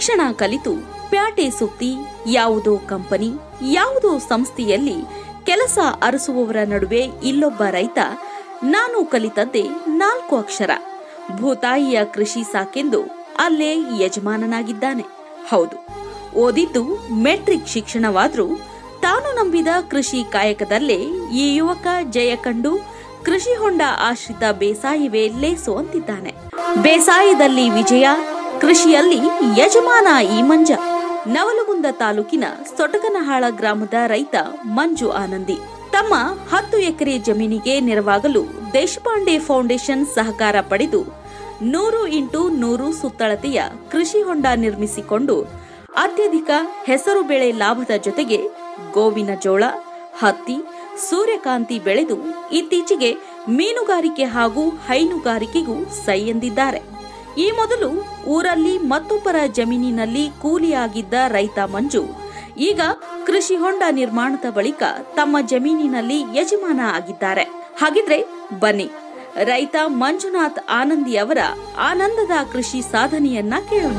ಶಿಕ್ಷಣ ಕಲಿತು ಪ್ಯಾಟೆ ಸುತ್ತಿ ಯಾವುದೋ ಕಂಪನಿ ಯಾವುದೋ ಸಂಸ್ಥೆಯಲ್ಲಿ ಕೆಲಸ ಅರಸುವವರ ನಡುವೆ ಇಲ್ಲೊಬ್ಬ ರೈತ ನಾನು ಕಲಿತದ್ದೇ ನಾಲ್ಕು ಅಕ್ಷರ ಭೂತಾಯಿಯ ಕೃಷಿ ಸಾಕೆಂದು ಅಲ್ಲೇ ಯಜಮಾನನಾಗಿದ್ದಾನೆ ಹೌದು ಓದಿದ್ದು ಮೆಟ್ರಿಕ್ ಶಿಕ್ಷಣವಾದ್ರೂ ತಾನು ನಂಬಿದ ಕೃಷಿ ಕಾಯಕದಲ್ಲೇ ಈ ಯುವಕ ಜಯ ಕಂಡು ಕೃಷಿ ಹೊಂಡ ಆಶ್ರಿತ ಬೇಸಾಯವೇ ಲೇಸು ಅಂತಿದ್ದಾನೆ ಬೇಸಾಯದಲ್ಲಿ ವಿಜಯ ಕೃಷಿಯಲ್ಲಿ ಯಜಮಾನ ಈ ಮಂಜ ನವಲಗುಂದ ತಾಲೂಕಿನ ಸೊಟಕನಹಾಳ ಗ್ರಾಮದ ರೈತ ಮಂಜು ಆನಂದಿ ತಮ್ಮ ಹತ್ತು ಎಕರೆ ಜಮೀನಿಗೆ ನೆರವಾಗಲು ದೇಶಪಾಂಡೆ ಫೌಂಡೇಶನ್ ಸಹಕಾರ ಪಡೆದು ನೂರು ಇಂಟು ನೂರು ಸುತ್ತಳತೆಯ ಕೃಷಿ ಹೊಂಡ ನಿರ್ಮಿಸಿಕೊಂಡು ಅತ್ಯಧಿಕ ಹೆಸರು ಬೆಳೆ ಲಾಭದ ಜೊತೆಗೆ ಗೋವಿನ ಜೋಳ ಹತ್ತಿ ಸೂರ್ಯಕಾಂತಿ ಬೆಳೆದು ಇತ್ತೀಚೆಗೆ ಮೀನುಗಾರಿಕೆ ಹಾಗೂ ಹೈನುಗಾರಿಕೆಗೂ ಸೈ ಎಂದಿದ್ದಾರೆ ಈ ಮೊದಲು ಊರಲ್ಲಿ ಮತ್ತೊಬ್ಬರ ಜಮೀನಿನಲ್ಲಿ ಕೂಲಿಯಾಗಿದ್ದ ರೈತ ಮಂಜು ಈಗ ಕೃಷಿ ಹೊಂಡ ನಿರ್ಮಾಣದ ಬಳಿಕ ತಮ್ಮ ಜಮೀನಿನಲ್ಲಿ ಯಜಮಾನ ಆಗಿದ್ದಾರೆ ಹಾಗಿದ್ರೆ ಬನ್ನಿ ರೈತ ಮಂಜುನಾಥ್ ಆನಂದಿ ಅವರ ಆನಂದದ ಕೃಷಿ ಸಾಧನೆಯನ್ನ ಕೇಳೋಣ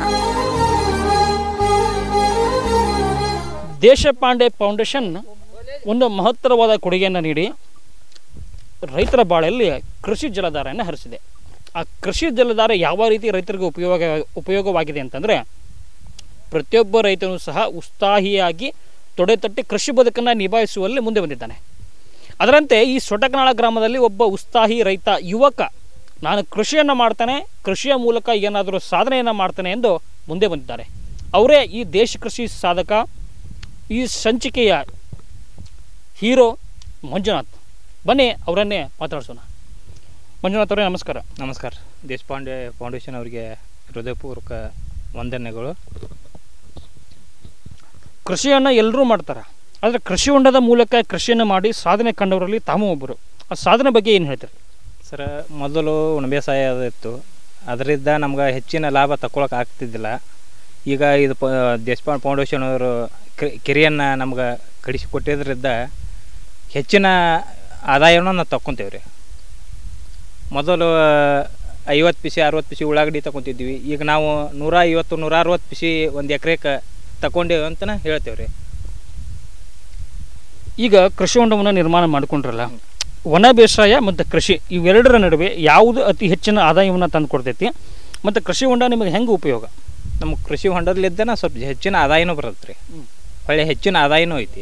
ದೇಶಪಾಂಡೆ ಫೌಂಡೇಶನ್ ಒಂದು ಮಹತ್ತರವಾದ ಕೊಡುಗೆಯನ್ನು ನೀಡಿ ರೈತರ ಬಾಳಲ್ಲಿ ಕೃಷಿ ಜಲಧಾರೆಯನ್ನು ಹರಿಸಿದೆ ಆ ಕೃಷಿ ಜಲಧಾರೆ ಯಾವ ರೀತಿ ರೈತರಿಗೆ ಉಪಯೋಗ ಉಪಯೋಗವಾಗಿದೆ ಅಂತಂದರೆ ಪ್ರತಿಯೊಬ್ಬ ರೈತನೂ ಸಹ ಉತ್ಸಾಹಿಯಾಗಿ ತೊಡೆ ತಟ್ಟಿ ಕೃಷಿ ಬದುಕನ್ನು ನಿಭಾಯಿಸುವಲ್ಲಿ ಮುಂದೆ ಬಂದಿದ್ದಾನೆ ಅದರಂತೆ ಈ ಸೊಟಕನಾಳ ಗ್ರಾಮದಲ್ಲಿ ಒಬ್ಬ ಉತ್ಸಾಹಿ ರೈತ ಯುವಕ ನಾನು ಕೃಷಿಯನ್ನು ಮಾಡ್ತಾನೆ ಕೃಷಿಯ ಮೂಲಕ ಏನಾದರೂ ಸಾಧನೆಯನ್ನು ಮಾಡ್ತಾನೆ ಎಂದು ಮುಂದೆ ಬಂದಿದ್ದಾರೆ ಅವರೇ ಈ ದೇಶ ಕೃಷಿ ಸಾಧಕ ಈ ಸಂಚಿಕೆಯ ಹೀರೋ ಮಂಜುನಾಥ್ ಬನ್ನಿ ಅವರನ್ನೇ ಮಾತಾಡ್ಸೋಣ ಮಂಜುನಾಥ್ ಅವರೇ ನಮಸ್ಕಾರ ನಮಸ್ಕಾರ ದೇಶಪಾಂಡೆ ಫೌಂಡೇಶನ್ ಅವರಿಗೆ ಹೃದಯಪೂರ್ವಕ ವಂದನೆಗಳು ಕೃಷಿಯನ್ನು ಎಲ್ಲರೂ ಮಾಡ್ತಾರೆ ಆದರೆ ಕೃಷಿ ಹೊಂಡದ ಮೂಲಕ ಕೃಷಿಯನ್ನು ಮಾಡಿ ಸಾಧನೆ ಕಂಡವರಲ್ಲಿ ತಾಮೂ ಒಬ್ಬರು ಆ ಸಾಧನೆ ಬಗ್ಗೆ ಏನು ಹೇಳ್ತಾರೆ ಸರ ಮೊದಲು ಒಣ ಬೇಸಾಯ ಇತ್ತು ಅದರಿಂದ ನಮ್ಗೆ ಹೆಚ್ಚಿನ ಲಾಭ ತಗೊಳಕ್ಕೆ ಆಗ್ತಿದ್ದಿಲ್ಲ ಈಗ ಇದು ಪ ದೇಶಪಾಂಡೆ ಫೌಂಡೇಶನ್ ಅವರು ಕೆರೆಯನ್ನು ನಮ್ಗೆ ಕಡಿಸಿಕೊಟ್ಟಿದ್ರಿಂದ ಹೆಚ್ಚಿನ ಆದಾಯವನ್ನು ನಾವು ತಗೊತೇವೆ ರೀ ಮೊದಲು ಐವತ್ತು ಪಿಸಿ ಅರವತ್ತು ಪಿಸಿ ಉಳ್ಳಾಗಡ್ಡಿ ತಗೊತಿದ್ವಿ ಈಗ ನಾವು ನೂರ ಐವತ್ತು ನೂರ ಅರವತ್ತು ಪಿಸಿ ಒಂದು ಎಕರೆಗೆ ತಗೊಂಡೇವೆ ಅಂತಲೇ ಹೇಳ್ತೇವೆ ರೀ ಈಗ ಕೃಷಿ ಹೊಂಡವನ್ನು ನಿರ್ಮಾಣ ಮಾಡಿಕೊಂಡ್ರಲ್ಲ ಒಣ ಬೇಸಾಯ ಮತ್ತು ಕೃಷಿ ಇವೆರಡರ ನಡುವೆ ಯಾವುದು ಅತಿ ಹೆಚ್ಚಿನ ಆದಾಯವನ್ನು ತಂದು ಕೊಡ್ತೈತಿ ಮತ್ತು ಕೃಷಿ ಹೊಂಡ ನಿಮಗೆ ಹೆಂಗೆ ಉಪಯೋಗ ನಮ್ಮ ಕೃಷಿ ಹೊಂಡದಲ್ಲಿದ್ದನ ಸ್ವಲ್ಪ ಹೆಚ್ಚಿನ ಆದಾಯನೂ ಬರುತ್ತೆ ರೀ ಹೊಳ್ಳಿ ಹೆಚ್ಚಿನ ಆದಾಯನೂ ಐತಿ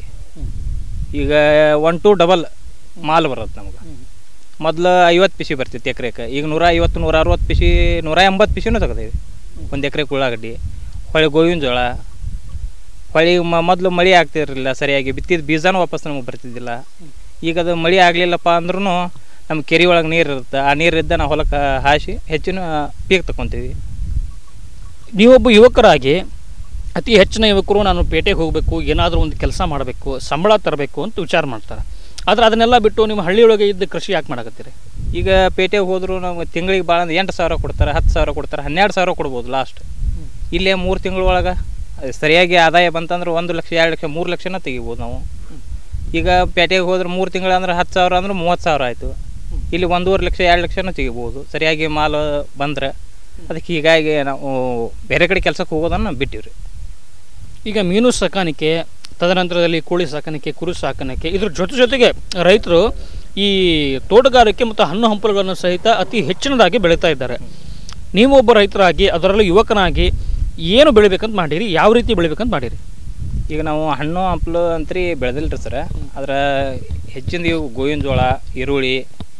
ಈಗ ಒನ್ ಟು ಡಬಲ್ ಮಾಲ್ ಬರುತ್ತೆ ನಮ್ಗೆ ಮೊದಲು ಐವತ್ತು ಪಿಸಿ ಬರ್ತಿತ್ತು ಎಕರೆಗೆ ಈಗ ನೂರ ಐವತ್ತು ನೂರ ಅರವತ್ತು ಪಿಸಿ ನೂರ ಎಂಬತ್ತು ಪಿಸಿನೂ ತೆಗ್ದೇವಿ ಒಂದು ಎಕರೆಗೆ ಉಳ್ಳಾಗಡ್ಡಿ ಹೊಳ್ಳಿ ಗೋವಿನ ಜೋಳ ಹೊಳ್ಳಿ ಮ ಮೊದಲು ಮಳೆ ಆಗ್ತಿರಲಿಲ್ಲ ಸರಿಯಾಗಿ ಬಿತ್ತಿದ ಬೀಜನೂ ವಾಪಸ್ ನಮಗೆ ಬರ್ತಿದ್ದಿಲ್ಲ ಈಗ ಅದು ಮಳೆ ಆಗಲಿಲ್ಲಪ್ಪ ಅಂದ್ರೂ ನಮ್ಮ ಕೆರೆ ಒಳಗೆ ನೀರು ಇರುತ್ತೆ ಆ ನೀರಿದ್ದ ನಾವು ಹೊಲಕ್ಕೆ ಹಾಸಿ ಹೆಚ್ಚಿನ ಪೀಕ್ ತಗೊತೀವಿ ನೀವೊಬ್ಬ ಯುವಕರಾಗಿ ಅತಿ ಹೆಚ್ಚಿನ ಯುವಕರು ನಾನು ಪೇಟೆಗೆ ಹೋಗಬೇಕು ಏನಾದರೂ ಒಂದು ಕೆಲಸ ಮಾಡಬೇಕು ಸಂಬಳ ತರಬೇಕು ಅಂತ ವಿಚಾರ ಮಾಡ್ತಾರೆ ಆದರೆ ಅದನ್ನೆಲ್ಲ ಬಿಟ್ಟು ನಿಮ್ಮ ಹಳ್ಳಿಯೊಳಗೆ ಇದ್ದ ಕೃಷಿ ಯಾಕೆ ಮಾಡಕತ್ತೀರಿ ಈಗ ಪೇಟೆಗೆ ಹೋದ್ರು ನಾವು ತಿಂಗಳಿಗೆ ಭಾಳ ಅಂದ್ರೆ ಎಂಟು ಸಾವಿರ ಕೊಡ್ತಾರೆ ಹತ್ತು ಸಾವಿರ ಕೊಡ್ತಾರೆ ಹನ್ನೆರಡು ಸಾವಿರ ಕೊಡ್ಬೋದು ಲಾಸ್ಟ್ ಇಲ್ಲೇ ಮೂರು ತಿಂಗಳೊಳಗೆ ಸರಿಯಾಗಿ ಆದಾಯ ಬಂತಂದ್ರೆ ಒಂದು ಲಕ್ಷ ಎರಡು ಲಕ್ಷ ಮೂರು ಲಕ್ಷನ ತೆಗಿಬೋದು ನಾವು ಈಗ ಪೇಟೆಗೆ ಹೋದ್ರೆ ಮೂರು ತಿಂಗಳು ಅಂದ್ರೆ ಹತ್ತು ಸಾವಿರ ಅಂದ್ರೆ ಮೂವತ್ತು ಸಾವಿರ ಆಯಿತು ಇಲ್ಲಿ ಒಂದೂವರೆ ಲಕ್ಷ ಎರಡು ಲಕ್ಷನ ತೆಗಿಬೋದು ಸರಿಯಾಗಿ ಮಾಲು ಬಂದ್ರೆ ಅದಕ್ಕೆ ಹೀಗಾಗಿ ನಾವು ಬೇರೆ ಕಡೆ ಕೆಲಸಕ್ಕೆ ಹೋಗೋದನ್ನು ಬಿಟ್ಟಿವ್ರಿ ಈಗ ಮೀನು ಸಾಕಾಣಿಕೆ ತದನಂತರದಲ್ಲಿ ಕೋಳಿ ಸಾಕಾಣಿಕೆ ಕುರಿ ಸಾಕಾಣಿಕೆ ಇದ್ರ ಜೊತೆ ಜೊತೆಗೆ ರೈತರು ಈ ತೋಟಗಾರಿಕೆ ಮತ್ತು ಹಣ್ಣು ಹಂಪಲುಗಳನ್ನು ಸಹಿತ ಅತಿ ಹೆಚ್ಚಿನದಾಗಿ ಬೆಳೀತಾ ಇದ್ದಾರೆ ನೀವು ಒಬ್ಬ ರೈತರಾಗಿ ಅದರಲ್ಲೂ ಯುವಕನಾಗಿ ಏನು ಬೆಳಿಬೇಕಂತ ಮಾಡಿರಿ ಯಾವ ರೀತಿ ಬೆಳಿಬೇಕಂತ ಮಾಡಿರಿ ಈಗ ನಾವು ಹಣ್ಣು ಹಂಪಲು ಅಂತ್ರಿ ಬೆಳೆದಿಲ್ಲ ಸರ ಅದ್ರ ಹೆಚ್ಚಿನ ಇವು ಗೋವಿನ ಜೋಳ ಈರುಳ್ಳಿ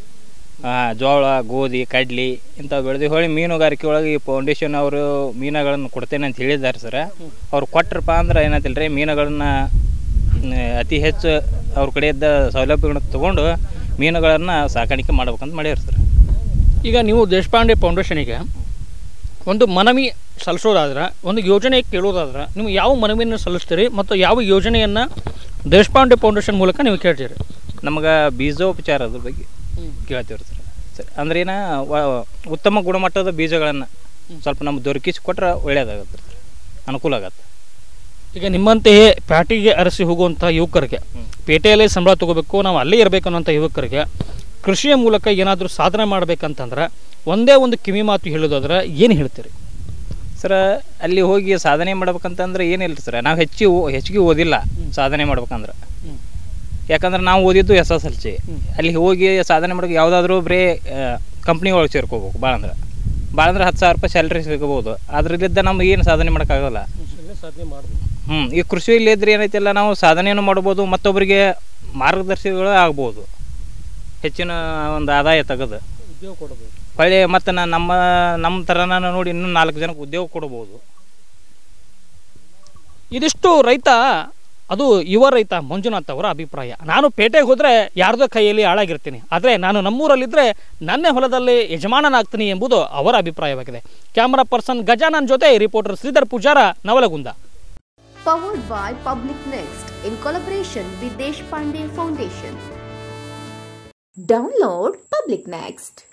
ಆ, ಜೋಳ ಗೋಧಿ ಕಡ್ಲಿ ಇಂಥವು ಬೆಳೆದು ಹೊಳ್ಳಿ ಮೀನುಗಾರಿಕೆ ಒಳಗೆ ಈ ಫೌಂಡೇಶನ್ ಅವರು ಮೀನುಗಳನ್ನು ಕೊಡ್ತೇನೆ ಅಂತ ಹೇಳಿದ್ದಾರೆ ಸರ ಅವ್ರು ಕೊಟ್ರಪ್ಪ ಅಂದ್ರೆ ಏನಾಯ್ತಿಲ್ಲ ರೀ ಮೀನುಗಳನ್ನ ಮ್, ಅತಿ ಹೆಚ್ಚು ಅವ್ರ ಕಡೆಯಿಂದ ಸೌಲಭ್ಯಗಳನ್ನ ತಗೊಂಡು ಮೀನುಗಳನ್ನು ಸಾಕಾಣಿಕೆ ಮಾಡ್ಬೇಕಂತ ಮಾಡ್ಯಾರ ಸರ್ ಈಗ ನೀವು ದೇಶಪಾಂಡೆ ಫೌಂಡೇಶನಿಗೆ ಒಂದು ಮನವಿ ಸಲ್ಲಿಸೋದಾದ್ರೆ ಒಂದು ಯೋಜನೆ ಕೇಳೋದಾದ್ರೆ ನೀವು ಯಾವ ಮನವಿಯನ್ನು ಸಲ್ಲಿಸ್ತೀರಿ ಮತ್ತು ಯಾವ ಯೋಜನೆಯನ್ನು ದೇಶಪಾಂಡೆ ಫೌಂಡೇಶನ್ ಮೂಲಕ ನೀವು ಕೇಳ್ತೀರಿ ನಮ್ಗೆ ಬೀಜೋಪಚಾರದ ಬಗ್ಗೆ ಕೇಳ್ತೀವ್ರಿ ಸರ್ ಸರ್ ಅಂದ್ರೆ ಏನ ವ- ಉತ್ತಮ ಗುಣಮಟ್ಟದ ಬೀಜಗಳನ್ನು ಸ್ವಲ್ಪ ನಮ್ಗೆ ದೊರಕಿಸಿ ಕೊಟ್ರೆ ಒಳ್ಳೇದಾಗತ್ತೆ ರೀ ಅನುಕೂಲ ಆಗತ್ತೆ ಈಗ ನಿಮ್ಮಂತೆಯೇ ಪ್ಯಾಟಿಗೆ ಅರಸಿ ಹೋಗುವಂಥ ಯುವಕರಿಗೆ ಪೇಟೆಯಲ್ಲೇ ಸಂಬಳ ತಗೋಬೇಕು ನಾವು ಅಲ್ಲೇ ಇರಬೇಕು ಅನ್ನೋಂಥ ಯುವಕರಿಗೆ ಕೃಷಿಯ ಮೂಲಕ ಏನಾದರೂ ಸಾಧನೆ ಮಾಡಬೇಕಂತಂದ್ರೆ ಒಂದೇ ಒಂದು ಕಿವಿ ಮಾತು ಹೇಳೋದಾದ್ರೆ ಏನು ಹೇಳ್ತೀರಿ ಸರ್ ಅಲ್ಲಿ ಹೋಗಿ ಸಾಧನೆ ಮಾಡ್ಬೇಕಂತಂದ್ರೆ ಏನಿಲ್ಲ ಸರ್ ನಾವು ಹೆಚ್ಚು ಹೆಚ್ಚಿಗೆ ಓದಿಲ್ಲ ಸಾಧನೆ ಮಾಡ್ಬೇಕಂದ್ರೆ ಹ್ಮ್. ಯಾಕಂದ್ರೆ ನಾವು ಓದಿದ್ದು ಎಸ್ ಎಸ್ ಎಲ್ ಸಿ ಹ್ಮ್. ಅಲ್ಲಿ ಹೋಗಿ ಸಾಧನೆ ಮಾಡೋಕೆ ಯಾವುದಾದ್ರೂ ಬರೀ ಕಂಪ್ನಿ ಒಳಗೆ ಸೇರ್ಕೋಬೇಕು ಭಾಳ ಅಂದ್ರೆ ಭಾಳ ಅಂದ್ರೆ ಹತ್ತು ಸಾವಿರ ರೂಪಾಯಿ ಸ್ಯಾಲ್ರಿ ಸಿಗಬಹುದು ಅದ್ರಲ್ಲಿದ್ದ ನಮ್ಗೆ ಏನು ಸಾಧನೆ ಮಾಡೋಕ್ಕಾಗಲ್ಲ ಸಾಧನೆ ಮಾಡ್ಬೋದು ಹ್ಞೂ ಈ ಕೃಷಿಯಲ್ಲಿ ಇದ್ರೆ ಏನೈತಿಲ್ಲ ನಾವು ಸಾಧನೆಯನ್ನು ಮಾಡ್ಬೋದು ಮತ್ತೊಬ್ಬರಿಗೆ ಮಾರ್ಗದರ್ಶಿಗಳು ಆಗ್ಬೋದು ಹೆಚ್ಚಿನ ಒಂದು ಆದಾಯ ತೆಗೆದು ಉದ್ಯೋಗ ಕೊಡಬಹುದು ಹೊಳ್ಳಿ ಮತ್ತು ನಾ ನಮ್ಮ ನಮ್ಮ ಥರನ ನೋಡಿ ಇನ್ನೂ ನಾಲ್ಕು ಜನಕ್ಕೆ ಉದ್ಯೋಗ ಕೊಡ್ಬೋದು ಇದಿಷ್ಟು ರೈತ ಅದು ಯುವ ರೈತ ಮಂಜುನಾಥ್ ಅವರ ಅಭಿಪ್ರಾಯ ನಾನು ಪೇಟೆಗೆ ಹೋದರೆ ಯಾರ್ದೋ ಕೈಯಲ್ಲಿ ಹಾಳಾಗಿರ್ತೀನಿ ಆದರೆ ನಾನು ನಮ್ಮೂರಲ್ಲಿದ್ದರೆ ನನ್ನೇ ಹೊಲದಲ್ಲಿ ಯಜಮಾನನಾಗ್ತೀನಿ ಎಂಬುದು ಅವರ ಅಭಿಪ್ರಾಯವಾಗಿದೆ ಕ್ಯಾಮರಾ ಪರ್ಸನ್ ಗಜಾನನ್ ಜೊತೆ reporter Sridhar Pujara Navalgund powered by Public Next in collaboration with Deshpande Foundation. Download Public Next.